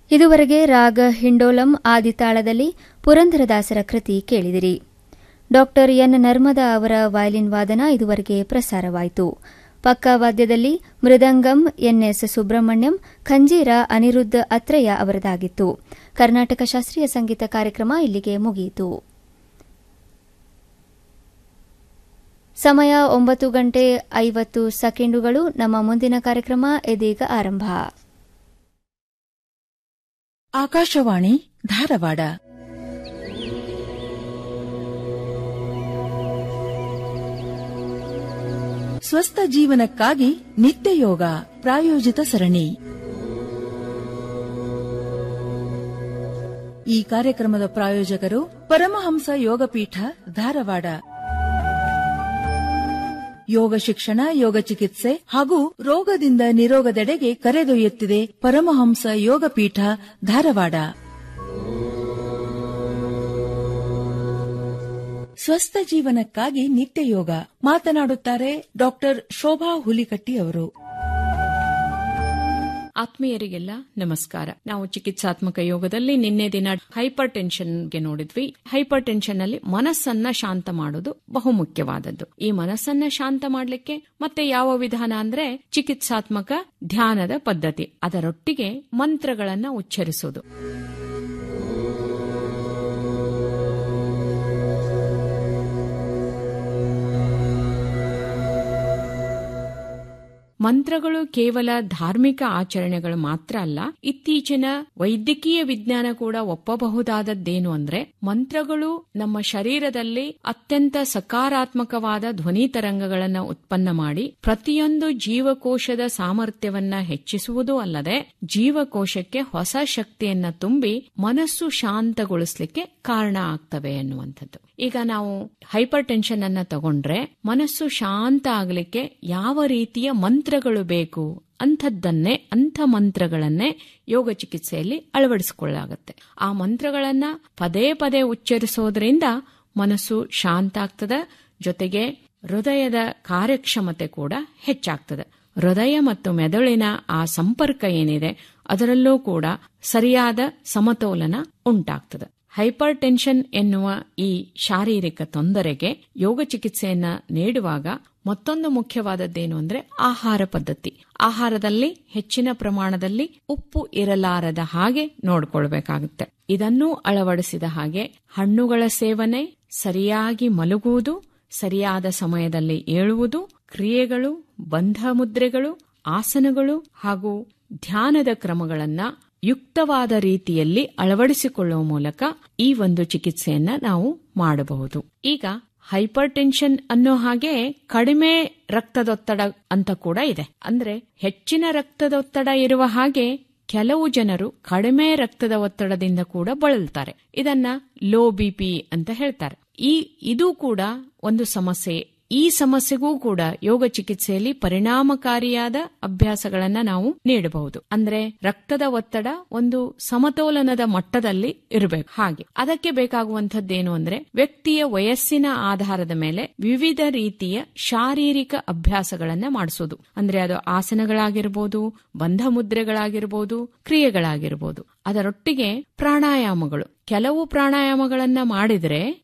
ಇದುವರೆಗೆ ರಾಗ ಹಿಂಡೋಲಂ ಆದಿತಾಳದಲ್ಲಿ ಪುರಂದರದಾಸರ ಕೃತಿ ಕೇಳಿದಿರಿ ಡಾಕ್ಟರ್ ಎನ್ ನರ್ಮದಾ ಅವರ ವಯಲಿನ್ ವಾದನ ಇದುವರೆಗೆ ಪ್ರಸಾರವಾಯಿತು ಪಕ್ಕಾ ವಾದ್ಯದಲ್ಲಿ ಮೃದಂಗಂ ಎನ್ಎಸ್ ಸುಬ್ರಹ್ಮಣ್ಯಂ ಖಂಜೀರ ಅನಿರುದ್ಧ ಅತ್ರಯ್ಯ ಅವರದಾಗಿತ್ತು ಕರ್ನಾಟಕ ಶಾಸ್ತ್ರೀಯ ಸಂಗೀತ ಕಾರ್ಯಕ್ರಮ ಇಲ್ಲಿಗೆ ಮುಗಿಯಿತು ಸಮಯ ಒಂಬತ್ತು ಗಂಟೆ ಐವತ್ತು ಸೆಕೆಂಡುಗಳು ನಮ್ಮ ಮುಂದಿನ ಕಾರ್ಯಕ್ರಮ ಇದೀಗ ಆರಂಭ ಆಕಾಶವಾಣಿ ಧಾರವಾಡ ಸ್ವಸ್ಥ ಜೀವನಕ್ಕಾಗಿ ನಿತ್ಯ ಯೋಗ ಪ್ರಾಯೋಜಿತ ಸರಣಿ ಈ ಕಾರ್ಯಕ್ರಮದ ಪ್ರಾಯೋಜಕರು ಪರಮಹಂಸ ಯೋಗಪೀಠ ಧಾರವಾಡ ಯೋಗ ಶಿಕ್ಷಣ ಯೋಗ ಚಿಕಿತ್ಸೆ ಹಾಗೂ ರೋಗದಿಂದ ನಿರೋಗದೆಡೆಗೆ ಕರೆದೊಯ್ಯುತ್ತಿದೆ ಪರಮಹಂಸ ಯೋಗಪೀಠ ಧಾರವಾಡ ಸ್ವಸ್ಥ ಜೀವನಕ್ಕಾಗಿ ನಿತ್ಯ ಯೋಗ ಮಾತನಾಡುತ್ತಾರೆ ಡಾಕ್ಟರ್ ಶೋಭಾ ಹುಲಿಕಟ್ಟಿ ಅವರು ಆತ್ಮೀಯರಿಗೆಲ್ಲ ನಮಸ್ಕಾರ ನಾವು ಚಿಕಿತ್ಸಾತ್ಮಕ ಯೋಗದಲ್ಲಿ ನಿನ್ನೆ ದಿನ ಹೈಪರ್ ಟೆನ್ಷನ್ಗೆ ನೋಡಿದ್ವಿ ಹೈಪರ್ ಟೆನ್ಷನ್ ಅಲ್ಲಿ ಮನಸ್ಸನ್ನ ಶಾಂತ ಮಾಡೋದು ಬಹುಮುಖ್ಯವಾದದ್ದು ಈ ಮನಸ್ಸನ್ನ ಶಾಂತ ಮಾಡಲಿಕ್ಕೆ ಮತ್ತೆ ಯಾವ ವಿಧಾನ ಅಂದ್ರೆ ಚಿಕಿತ್ಸಾತ್ಮಕ ಧ್ಯಾನದ ಪದ್ಧತಿ ಅದರೊಟ್ಟಿಗೆ ಮಂತ್ರಗಳನ್ನ ಉಚ್ಚರಿಸೋದು ಮಂತ್ರಗಳು ಕೇವಲ ಧಾರ್ಮಿಕ ಆಚರಣೆಗಳು ಮಾತ್ರ ಅಲ್ಲ ಇತ್ತೀಚಿನ ವೈದ್ಯಕೀಯ ವಿಜ್ಞಾನ ಕೂಡ ಒಪ್ಪಬಹುದಾದದ್ದೇನು ಅಂದ್ರೆ ಮಂತ್ರಗಳು ನಮ್ಮ ಶರೀರದಲ್ಲಿ ಅತ್ಯಂತ ಸಕಾರಾತ್ಮಕವಾದ ಧ್ವನಿ ತರಂಗಗಳನ್ನು ಉತ್ಪನ್ನ ಮಾಡಿ ಪ್ರತಿಯೊಂದು ಜೀವಕೋಶದ ಸಾಮರ್ಥ್ಯವನ್ನ ಹೆಚ್ಚಿಸುವುದೂ ಅಲ್ಲದೆ ಜೀವಕೋಶಕ್ಕೆ ಹೊಸ ಶಕ್ತಿಯನ್ನ ತುಂಬಿ ಮನಸ್ಸು ಶಾಂತಗೊಳಿಸಲಿಕ್ಕೆ ಕಾರಣ ಆಗ್ತವೆ ಎನ್ನುವಂಥದ್ದು ಈಗ ನಾವು ಹೈಪರ್ ಟೆನ್ಷನ್ ಅನ್ನ ತಗೊಂಡ್ರೆ ಮನಸ್ಸು ಶಾಂತ ಆಗಲಿಕ್ಕೆ ಯಾವ ರೀತಿಯ ಮಂತ್ರಗಳು ಬೇಕು ಅಂಥದ್ದನ್ನೇ ಅಂಥ ಮಂತ್ರಗಳನ್ನೇ ಯೋಗ ಚಿಕಿತ್ಸೆಯಲ್ಲಿ ಅಳವಡಿಸಿಕೊಳ್ಳಲಾಗುತ್ತೆ ಆ ಮಂತ್ರಗಳನ್ನ ಪದೇ ಪದೇ ಉಚ್ಚರಿಸೋದ್ರಿಂದ ಮನಸ್ಸು ಶಾಂತ ಆಗ್ತದೆ ಜೊತೆಗೆ ಹೃದಯದ ಕಾರ್ಯಕ್ಷಮತೆ ಕೂಡ ಹೆಚ್ಚಾಗ್ತದೆ ಹೃದಯ ಮತ್ತು ಮೆದುಳಿನ ಆ ಸಂಪರ್ಕ ಏನಿದೆ ಅದರಲ್ಲೂ ಕೂಡ ಸರಿಯಾದ ಸಮತೋಲನ ಉಂಟಾಗ್ತದೆ ಹೈಪರ್ ಟೆನ್ಷನ್ ಎನ್ನುವ ಈ ಶಾರೀರಿಕ ತೊಂದರೆಗೆ ಯೋಗ ಚಿಕಿತ್ಸೆಯನ್ನ ನೀಡುವಾಗ ಮತ್ತೊಂದು ಮುಖ್ಯವಾದದ್ದೇನು ಅಂದ್ರೆ ಆಹಾರ ಪದ್ಧತಿ ಆಹಾರದಲ್ಲಿ ಹೆಚ್ಚಿನ ಪ್ರಮಾಣದಲ್ಲಿ ಉಪ್ಪು ಇರಲಾರದ ಹಾಗೆ ನೋಡ್ಕೊಳ್ಬೇಕಾಗುತ್ತೆ ಇದನ್ನು ಅಳವಡಿಸಿದ ಹಾಗೆ ಹಣ್ಣುಗಳ ಸೇವನೆ ಸರಿಯಾಗಿ ಮಲಗುವುದು ಸರಿಯಾದ ಸಮಯದಲ್ಲಿ ಏಳುವುದು ಕ್ರಿಯೆಗಳು ಬಂಧ ಮುದ್ರೆಗಳು ಆಸನಗಳು ಹಾಗೂ ಧ್ಯಾನದ ಕ್ರಮಗಳನ್ನ ಯುಕ್ತವಾದ ರೀತಿಯಲ್ಲಿ ಅಳವಡಿಸಿಕೊಳ್ಳುವ ಮೂಲಕ ಈ ಒಂದು ಚಿಕಿತ್ಸೆಯನ್ನ ನಾವು ಮಾಡಬಹುದು ಈಗ ಹೈಪರ್ ಟೆನ್ಷನ್ ಅನ್ನೋ ಹಾಗೆ ಕಡಿಮೆ ರಕ್ತದೊತ್ತಡ ಅಂತ ಕೂಡ ಇದೆ ಅಂದ್ರೆ ಹೆಚ್ಚಿನ ರಕ್ತದೊತ್ತಡ ಇರುವ ಹಾಗೆ ಕೆಲವು ಜನರು ಕಡಿಮೆ ರಕ್ತದ ಒತ್ತಡದಿಂದ ಕೂಡ ಬಳಲ್ತಾರೆ ಇದನ್ನ ಲೋ ಬಿಪಿ ಅಂತ ಹೇಳ್ತಾರೆ ಈ ಇದು ಕೂಡ ಒಂದು ಸಮಸ್ಯೆ ಈ ಸಮಸ್ಯೆಗೂ ಕೂಡ ಯೋಗ ಚಿಕಿತ್ಸೆಯಲ್ಲಿ ಪರಿಣಾಮಕಾರಿಯಾದ ಅಭ್ಯಾಸಗಳನ್ನ ನಾವು ನೀಡಬಹುದು ಅಂದ್ರೆ ರಕ್ತದ ಒತ್ತಡ ಒಂದು ಸಮತೋಲನದ ಮಟ್ಟದಲ್ಲಿ ಇರಬೇಕು ಹಾಗೆ ಅದಕ್ಕೆ ಬೇಕಾಗುವಂತದ್ದೇನು ಅಂದ್ರೆ ವ್ಯಕ್ತಿಯ ವಯಸ್ಸಿನ ಆಧಾರದ ಮೇಲೆ ವಿವಿಧ ರೀತಿಯ ಶಾರೀರಿಕ ಅಭ್ಯಾಸಗಳನ್ನ ಮಾಡಿಸೋದು ಅಂದ್ರೆ ಅದು ಆಸನಗಳಾಗಿರ್ಬೋದು ಬಂಧ ಮುದ್ರೆಗಳಾಗಿರ್ಬೋದು ಕ್ರಿಯೆಗಳಾಗಿರ್ಬೋದು ಅದರೊಟ್ಟಿಗೆ ಪ್ರಾಣಾಯಾಮಗಳು ಕೆಲವು ಪ್ರಾಣಾಯಾಮಗಳನ್ನ ಮಾಡಿದ್ರೆ